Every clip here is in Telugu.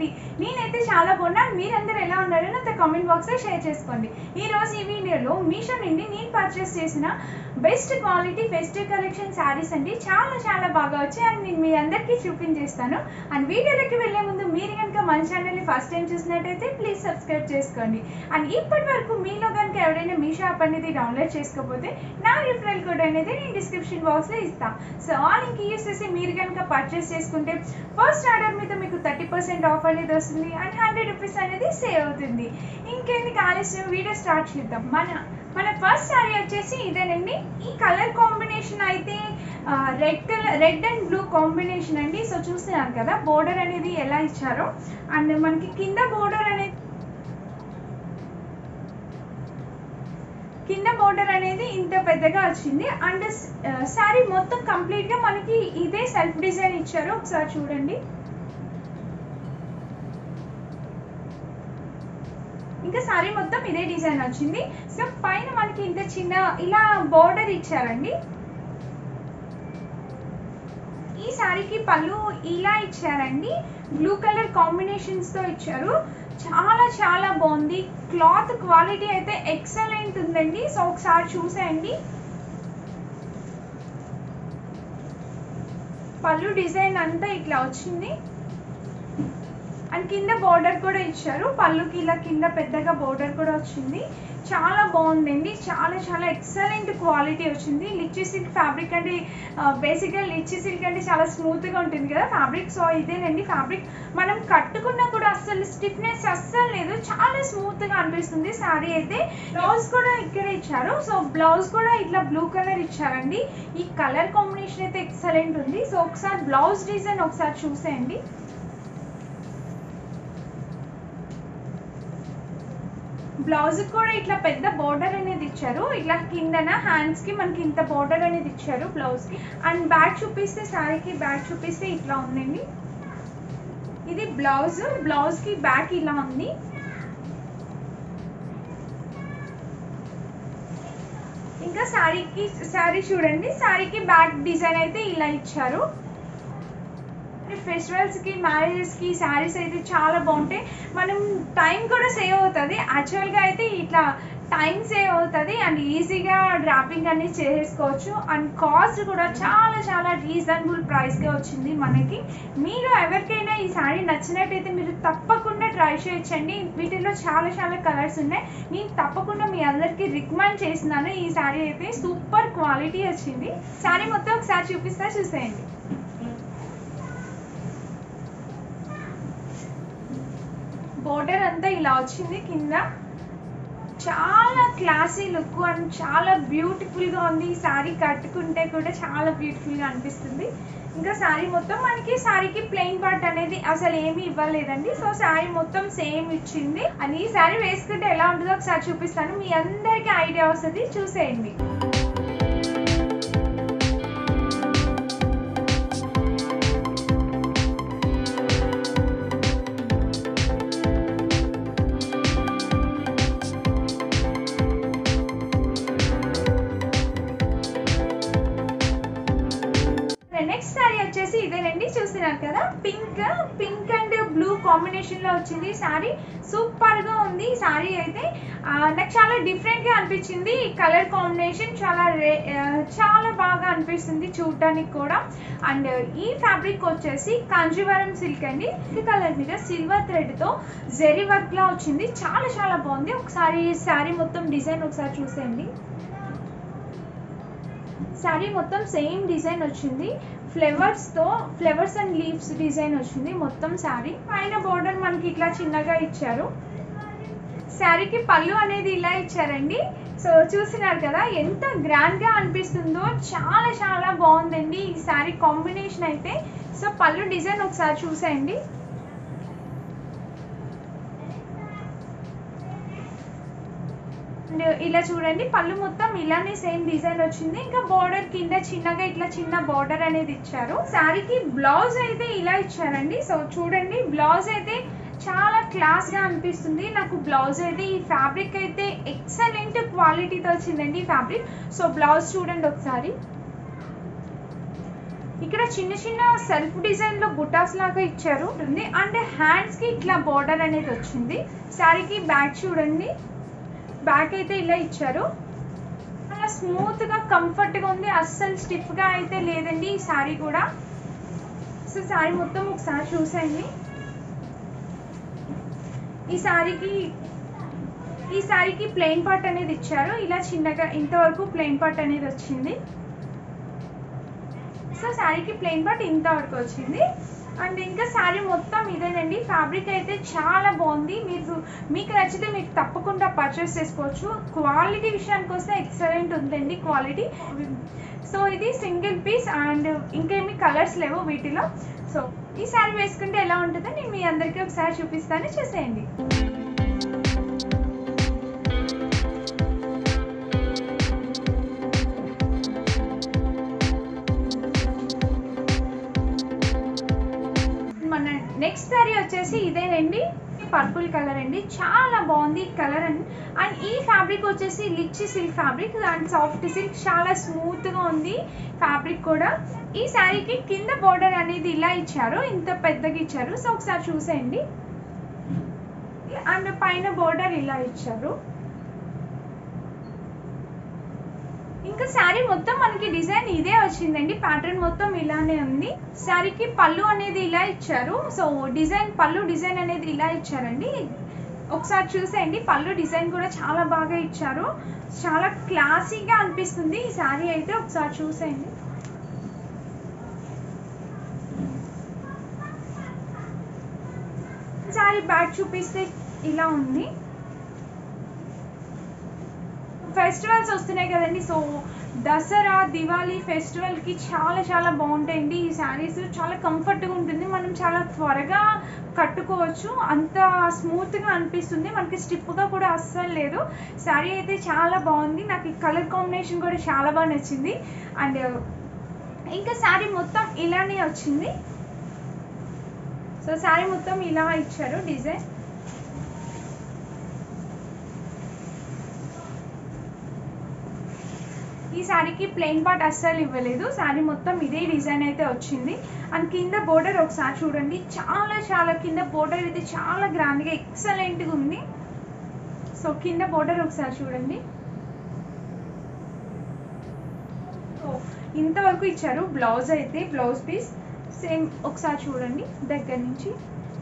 అండి నేనైతే చాలా బాగున్నాను మీరందరూ ఎలా ఉన్నారో నాతో కామెంట్ బాక్స్లో షేర్ చేసుకోండి ఈ రోజు ఈ వీడియోలో మీషో నుండి నేను పర్చేస్ చేసిన best quality festive collection saris అండి చాలా చాలా బాగా వచ్చాయి అండ్ నేను మీ అందరికీ చూపించేస్తాను అండ్ వీడియోలోకి వెళ్ళే ముందు మీరు కనుక మన ఛానల్ని ఫస్ట్ టైం చూసినట్టయితే ప్లీజ్ సబ్స్క్రైబ్ చేసుకోండి అండ్ ఇప్పటి వరకు మీలో కనుక ఎవరైనా మీషో యాప్ అనేది డౌన్లోడ్ చేసుకోకపోతే నా రిఫరల్ కోడ్ అనేది నేను డిస్క్రిప్షన్ బాక్స్లో ఇస్తాను సో ఆ లింక్ యూస్ చేసి మీరు కనుక పర్చేస్ చేసుకుంటే ఫస్ట్ ఆర్డర్ మీద మీకు థర్టీ పర్సెంట్ ఆఫ్ అనేది వస్తుంది అండ్ హండ్రెడ్ రూపీస్ అనేది సేవ్ అవుతుంది ఇంకెందుకు ఆలస్యం వీడియో స్టార్ట్ చేద్దాం మన మన ఫస్ట్ శారీ వచ్చేసి ఇదేనండి ఈ కలర్ కాంబినేషన్ అయితే red colour red and blue combination అండి సో చూస్తున్నారు కదా బోర్డర్ అనేది ఎలా ఇచ్చారో అండ్ మనకి కింద బోర్డర్ అనేది కింద బోర్డర్ అనేది ఇంత పెద్దగా వచ్చింది అండ్ శారీ మొత్తం కంప్లీట్గా మనకి ఇదే సెల్ఫ్ డిజైన్ ఇచ్చారు ఒకసారి చూడండి ఇంకా శారీ మొత్తం ఇదే డిజైన్ వచ్చింది సో పైన మనకి ఇంత చిన్న ఇలా బోర్డర్ ఇచ్చారండి ఈ శారీకి పళ్ళు ఇలా ఇచ్చారండి బ్లూ కలర్ కాంబినేషన్స్ తో ఇచ్చారు చాలా చాలా బాగుంది క్లాత్ క్వాలిటీ అయితే ఎక్సలెంట్ ఉందండి సో ఒకసారి చూసేయండి పళ్ళు డిజైన్ అంతా ఇట్లా వచ్చింది అండ్ కింద బోర్డర్ కూడా ఇచ్చారు పళ్ళుకి ఇలా కింద పెద్దగా బోర్డర్ కూడా వచ్చింది చాలా బాగుందండి చాలా చాలా ఎక్సలెంట్ క్వాలిటీ వచ్చింది లిచ్చి సిల్క్ ఫ్యాబ్రిక్ అంటే బేసిక్గా లిచ్చి సిల్క్ అంటే చాలా స్మూత్గా ఉంటుంది కదా ఫ్యాబ్రిక్ సో ఇదేనండి ఫ్యాబ్రిక్ మనం కట్టుకున్నా కూడా అస్సలు స్టిఫ్నెస్ అస్సలు లేదు చాలా స్మూత్గా అనిపిస్తుంది శారీ అయితే బ్లౌజ్ కూడా ఇక్కడ ఇచ్చారు సో బ్లౌజ్ కూడా ఇట్లా బ్లూ కలర్ ఇచ్చారండి ఈ కలర్ కాంబినేషన్ అయితే ఎక్సలెంట్ ఉంది సో ఒకసారి బ్లౌజ్ డిజైన్ ఒకసారి చూసేయండి బ్లౌజ్ కూడా ఇట్లా పెద్ద బోర్డర్ అనేది ఇచ్చారు ఇట్లా కిందన హ్యాండ్స్ కి మనకి ఇంత బోర్డర్ అనేది ఇచ్చారు బ్లౌజ్ కి అండ్ బ్యాక్ చూపిస్తే శారీకి బ్యాక్ చూపిస్తే ఇట్లా ఉందండి ఇది బ్లౌజ్ బ్లౌజ్ కి బ్యాక్ ఇలా ఉంది ఇంకా శారీకి శారీ చూడండి శారీకి బ్యాక్ డిజైన్ అయితే ఇలా ఇచ్చారు ఫెస్టివల్స్కి మ్యారేజెస్కి శారీస్ అయితే చాలా బాగుంటాయి మనం టైం కూడా సేవ్ అవుతుంది యాక్చువల్గా అయితే ఇట్లా టైం సేవ్ అవుతుంది అండ్ ఈజీగా డ్రాపింగ్ అన్ని చేసేసుకోవచ్చు అండ్ కాస్ట్ కూడా చాలా చాలా రీజనబుల్ ప్రైస్కే వచ్చింది మనకి మీరు ఎవరికైనా ఈ శారీ నచ్చినట్టయితే మీరు తప్పకుండా ట్రై చేయొచ్చండి వీటిలో చాలా చాలా కలర్స్ ఉన్నాయి నేను తప్పకుండా మీ అందరికీ రికమెండ్ చేస్తున్నాను ఈ శారీ అయితే సూపర్ క్వాలిటీ వచ్చింది శారీ మొత్తం ఒకసారి చూపిస్తా చూసేయండి బోర్డర్ అంతా ఇలా వచ్చింది కింద చాలా క్లాసీ లుక్ అండ్ చాలా బ్యూటిఫుల్గా ఉంది ఈ శారీ కట్టుకుంటే కూడా చాలా బ్యూటిఫుల్గా అనిపిస్తుంది ఇంకా శారీ మొత్తం మనకి శారీకి ప్లెయిన్ పార్ట్ అనేది అసలు ఏమీ ఇవ్వలేదండి సో శారీ మొత్తం సేమ్ ఇచ్చింది అండ్ ఈ శారీ వేసుకుంటే ఎలా ఉంటుందో ఒకసారి చూపిస్తాను మీ అందరికీ ఐడియా వస్తుంది చూసేయండి నెక్స్ట్ శారీ వచ్చేసి ఇదేనండి చూస్తున్నారు కదా pink pink and blue combination లో వచ్చింది శారీ సూపర్ గా ఉంది ఈ శారీ అయితే నాకు చాలా డిఫరెంట్ గా అనిపించింది ఈ కలర్ కాంబినేషన్ చాలా చాలా బాగా అనిపిస్తుంది చూడటానికి కూడా అండ్ ఈ ఫ్యాబ్రిక్ వచ్చేసి కాంజీవరం సిల్క్ అండి ఈ కలర్ మీద సిల్వర్ థ్రెడ్ తో జెరీ వర్క్ లా వచ్చింది చాలా చాలా బాగుంది ఒకసారి శారీ మొత్తం డిజైన్ ఒకసారి చూసేయండి శారీ మొత్తం సేమ్ డిజైన్ వచ్చింది ఫ్లవర్స్ తో ఫ్లవర్స్ అండ్ లీవ్స్ డిజైన్ వచ్చింది మొత్తం శారీ పైన బోర్డర్ మనకి ఇట్లా చిన్నగా ఇచ్చారు శారీకి పళ్ళు అనేది ఇలా ఇచ్చారండి సో చూసినారు కదా ఎంత గ్రాండ్ గా అనిపిస్తుందో చాలా చాలా బాగుందండి ఈ శారీ కాంబినేషన్ అయితే సో పళ్ళు డిజైన్ ఒకసారి చూసేయండి అండ్ ఇలా చూడండి పళ్ళు మొత్తం ఇలానే సేమ్ డిజైన్ వచ్చింది ఇంకా బోర్డర్ కింద చిన్నగా ఇట్లా చిన్న బోర్డర్ అనేది ఇచ్చారు శారీకి బ్లౌజ్ అయితే ఇలా ఇచ్చారండి సో చూడండి బ్లౌజ్ అయితే చాలా క్లాస్ గా అనిపిస్తుంది నాకు బ్లౌజ్ అయితే ఈ ఫ్యాబ్రిక్ అయితే ఎక్సలెంట్ క్వాలిటీతో వచ్చిందండి ఈ ఫ్యాబ్రిక్ సో బ్లౌజ్ చూడండి ఒకసారి ఇక్కడ చిన్న చిన్న సెల్ఫ్ డిజైన్ లో బుటాస్ లాగా ఇచ్చారు ఉంది అండ్ హ్యాండ్స్ కి ఇట్లా బార్డర్ అనేది వచ్చింది శారీకి బ్యాక్ చూడండి బ్యాక్ అయితే ఇలా ఇచ్చారు చాలా స్మూత్ గా కంఫర్ట్ గా ఉంది అస్సలు స్టిఫ్ గా అయితే లేదండి ఈ శారీ కూడా సో శారీ మొత్తం ఒకసారి చూసేయండి ఈ శారీకి ఈ శారీకి ప్లెయిన్ పార్ట్ అనేది ఇచ్చారు ఇలా చిన్నగా ఇంతవరకు ప్లెయిన్ పార్ట్ అనేది వచ్చింది సో శారీకి ప్లెయిన్ పార్ట్ ఇంతవరకు వచ్చింది అండ్ ఇంకా శారీ మొత్తం ఇదేనండి ఫ్యాబ్రిక్ అయితే చాలా బాగుంది మీరు మీకు నచ్చితే మీకు తప్పకుండా పర్చేస్ చేసుకోవచ్చు క్వాలిటీ విషయానికి వస్తే ఎక్సలెంట్ ఉందండి క్వాలిటీ సో ఇది సింగిల్ పీస్ అండ్ ఇంకేమి కలర్స్ లేవు వీటిలో సో ఈ శారీ వేసుకుంటే ఎలా ఉంటుందో నేను మీ అందరికీ ఒకసారి చూపిస్తాను చూసేయండి మన నెక్స్ట్ శారీ వచ్చేసి ఇదేనండి పర్పుల్ కలర్ అండి చాలా బాగుంది కలర్ అండ్ అండ్ ఈ ఫ్యాబ్రిక్ వచ్చేసి litchi silk fabric and soft silk చాలా స్మూత్ గా ఉంది ఫ్యాబ్రిక్ కూడా ఈ శారీకి కింద బోర్డర్ అనేది ఇలా ఇచ్చారు ఇంత పెద్దగా ఇచ్చారు సో ఒకసారి చూసేయండి అండ్ పైన బోర్డర్ ఇలా ఇచ్చారు ఇంకా శారీ మొత్తం మనకి డిజైన్ ఇదే వచ్చిందండి ప్యాటర్న్ మొత్తం ఇలానే ఉంది శారీకి పళ్ళు అనేది ఇలా ఇచ్చారు సో డిజైన్ పళ్ళు డిజైన్ అనేది ఇలా ఇచ్చారండి ఒకసారి చూసేయండి పళ్ళు డిజైన్ కూడా చాలా బాగా ఇచ్చారు చాలా క్లాసీగా అనిపిస్తుంది ఈ శారీ అయితే ఒకసారి చూసేయండి శారీ బ్యాక్ చూపిస్తే ఇలా ఉంది ఫెస్టివల్స్ వస్తున్నాయి కదండి సో దసరా దివాళీ ఫెస్టివల్కి చాలా చాలా బాగుంటాయండి ఈ శారీస్ చాలా కంఫర్ట్గా ఉంటుంది మనం చాలా త్వరగా కట్టుకోవచ్చు అంత స్మూత్గా అనిపిస్తుంది మనకి స్టిప్గా కూడా అస్సలు లేదు శారీ అయితే చాలా బాగుంది నాకు ఈ కలర్ కాంబినేషన్ కూడా చాలా బాగా నచ్చింది అండ్ ఇంకా శారీ మొత్తం ఇలానే వచ్చింది సో శారీ మొత్తం ఇలా ఇచ్చారు డిజైన్ ఈ శారీకి ప్లెయిన్ పార్ట్ అస్సలు ఇవ్వలేదు శారీ మొత్తం ఇదే డిజైన్ అయితే వచ్చింది అండ్ కింద బోర్డర్ ఒకసారి చూడండి చాలా చాలా కింద బోర్డర్ అయితే చాలా గ్రాండ్గా ఎక్సలెంట్గా ఉంది సో కింద బోర్డర్ ఒకసారి చూడండి సో ఇంతవరకు ఇచ్చారు బ్లౌజ్ అయితే బ్లౌజ్ పీస్ సేమ్ ఒకసారి చూడండి దగ్గర నుంచి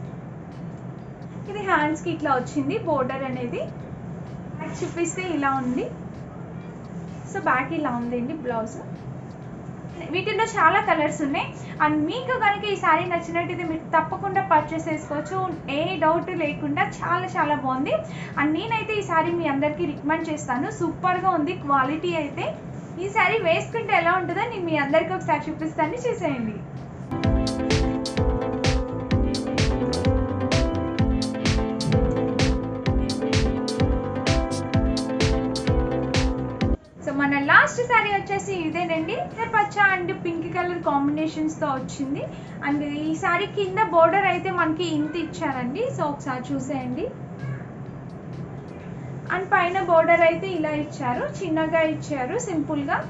ఇది హ్యాండ్స్కి ఇట్లా వచ్చింది బోర్డర్ అనేది బ్యాక్ చూపిస్తే ఇలా ఉంది సో బ్యాక్ ఇలా ఉందండి బ్లౌజ్ వీటిలో చాలా కలర్స్ ఉన్నాయి అండ్ మీకు కనుక ఈ శారీ నచ్చినట్టయితే మీరు తప్పకుండా పర్చేస్ చేసుకోవచ్చు ఏ డౌట్ లేకుండా చాలా చాలా బాగుంది అండ్ నేనైతే ఈ శారీ మీ అందరికీ రికమెండ్ చేస్తాను సూపర్గా ఉంది క్వాలిటీ అయితే ఈ శారీ వేసుకుంటే ఎలా ఉంటుందో నేను మీ అందరికీ ఒకసారి చూపిస్తాను చూసేయండి సో మన లాస్ట్ శారీ వచ్చేసి ఇదేనండి ఇద్దరు పచ్చ అండ్ పింక్ కలర్ కాంబినేషన్స్ తో వచ్చింది అండ్ ఈ శారీ కింద బోర్డర్ అయితే మనకి ఇంత ఇచ్చారండి సో ఒకసారి చూసేయండి అండ్ పైన బోర్డర్ అయితే ఇలా ఇచ్చారు చిన్నగా ఇచ్చారు సింపుల్ గా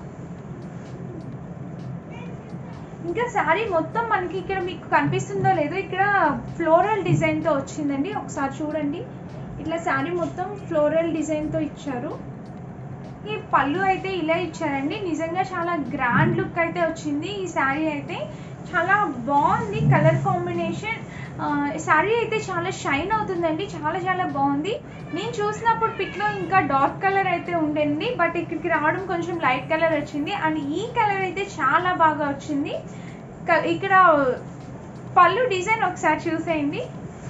ఇంకా శారీ మొత్తం మనకి ఇక్కడ మీకు కనిపిస్తుందో లేదో ఇక్కడ ఫ్లోరల్ డిజైన్ తో వచ్చిందండి ఒకసారి చూడండి ఇట్లా శారీ మొత్తం ఫ్లోరల్ డిజైన్ తో ఇచ్చారు ఈ పళ్ళు అయితే ఇలా ఇచ్చారండి నిజంగా చాలా గ్రాండ్ లుక్ అయితే వచ్చింది ఈ శారీ అయితే చాలా బాగుంది కలర్ కాంబినేషన్ శారీ అయితే చాలా షైన్ అవుతుందండి చాలా చాలా బాగుంది నేను చూసినప్పుడు పిక్లో ఇంకా డార్క్ కలర్ అయితే ఉండండి బట్ ఇక్కడికి రావడం కొంచెం లైట్ కలర్ వచ్చింది అండ్ ఈ కలర్ అయితే చాలా బాగా వచ్చింది క- ఇక్కడ పళ్ళు డిజైన్ ఒకసారి చూసేయండి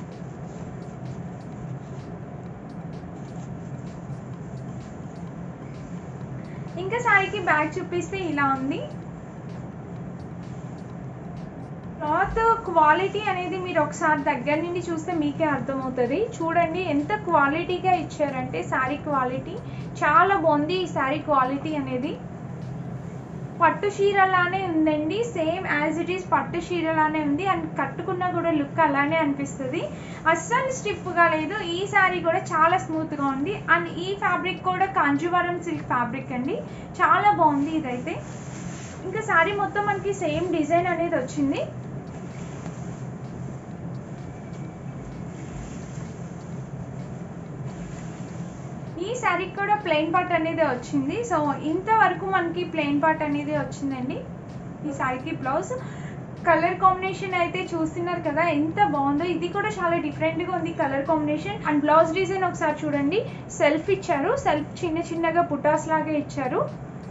ఇంకా శారీకి బ్యాగ్ చూపిస్తే ఇలా ఉంది క్లాత్ క్వాలిటీ అనేది మీరు ఒకసారి దగ్గర నుండి చూస్తే మీకే అర్థమవుతుంది చూడండి ఎంత క్వాలిటీగా ఇచ్చారంటే శారీ క్వాలిటీ చాలా బాగుంది ఈ శారీ క్వాలిటీ అనేది పట్టు చీరలానే ఉందండి సేమ్ యాజ్ ఇట్ ఈస్ పట్టు చీరలానే ఉంది అండ్ కట్టుకున్నా కూడా లుక్ అలానే అనిపిస్తుంది అస్సలు స్టిఫ్గా లేదు ఈ శారీ కూడా చాలా స్మూత్గా ఉంది అండ్ ఈ ఫ్యాబ్రిక్ కూడా కాంజీవరం సిల్క్ ఫ్యాబ్రిక్ అండి చాలా బాగుంది ఇదైతే ఇంకా శారీ మొత్తం మనకి సేమ్ డిజైన్ అనేది వచ్చింది ఈ శారీకి కూడా ప్లెయిన్ పార్ట్ అనేది వచ్చింది సో ఇంతవరకు మనకి ప్లెయిన్ పార్ట్ అనేది వచ్చిందండి ఈ శారీకి బ్లౌజ్ కలర్ కాంబినేషన్ అయితే చూస్తున్నారు కదా ఎంత బాగుందో ఇది కూడా చాలా డిఫరెంట్గా ఉంది colour combination and blouse design ఒకసారి చూడండి సెల్ఫ్ ఇచ్చారు సెల్ఫ్ చిన్న చిన్నగా పుటాస్ లాగా ఇచ్చారు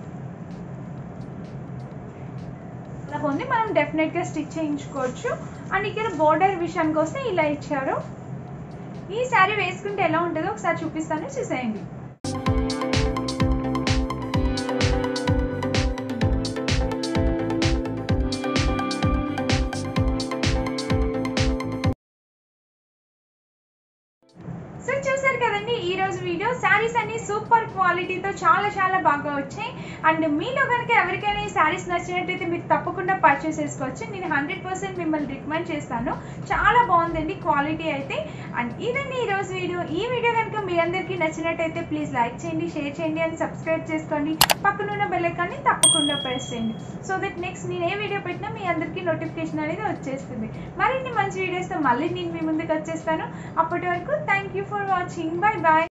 అలా ఉంది మనం డెఫినెట్గా స్టిచ్ చేయించుకోవచ్చు అండ్ ఇక్కడ బోర్డర్ విషయానికి వస్తే ఇలా ఇచ్చారు ఈ శారీ వేసుకుంటే ఎలా ఉంటుందో ఒకసారి చూపిస్తాను చూసేయండి సో చూసారు కదండి ఈ రోజు వీడియో శారీస్ అన్ని సూపర్ క్వాలిటీతో చాలా చాలా బాగా వచ్చాయి అండ్ మీలో కనుక ఎవరికైనా ఈ శారీస్ నచ్చినట్టయితే మీరు తప్పకుండా పర్చేస్ చేసుకోవచ్చు నేను హండ్రెడ్ పర్సెంట్ మిమ్మల్ని రికమెండ్ చేస్తాను చాలా బాగుందండి క్వాలిటీ అయితే అండ్ ఇదండి ఈ రోజు వీడియో ఈ వీడియో కనుక మీ అందరికీ నచ్చినట్టయితే ప్లీజ్ లైక్ చేయండి షేర్ చేయండి అండ్ సబ్స్క్రైబ్ చేసుకోండి పక్కనున్న బెల్ ఐకాన్ని తప్పకుండా ప్రెస్ చేయండి సో దట్ నెక్స్ట్ నేను ఏ వీడియో పెట్టినా మీ అందరికీ నోటిఫికేషన్ అనేది వచ్చేస్తుంది మరిన్ని మంచి వీడియోస్తో మళ్ళీ నేను మీ ముందుకు వచ్చేస్తాను అప్పటి వరకు thank you for watching bye bye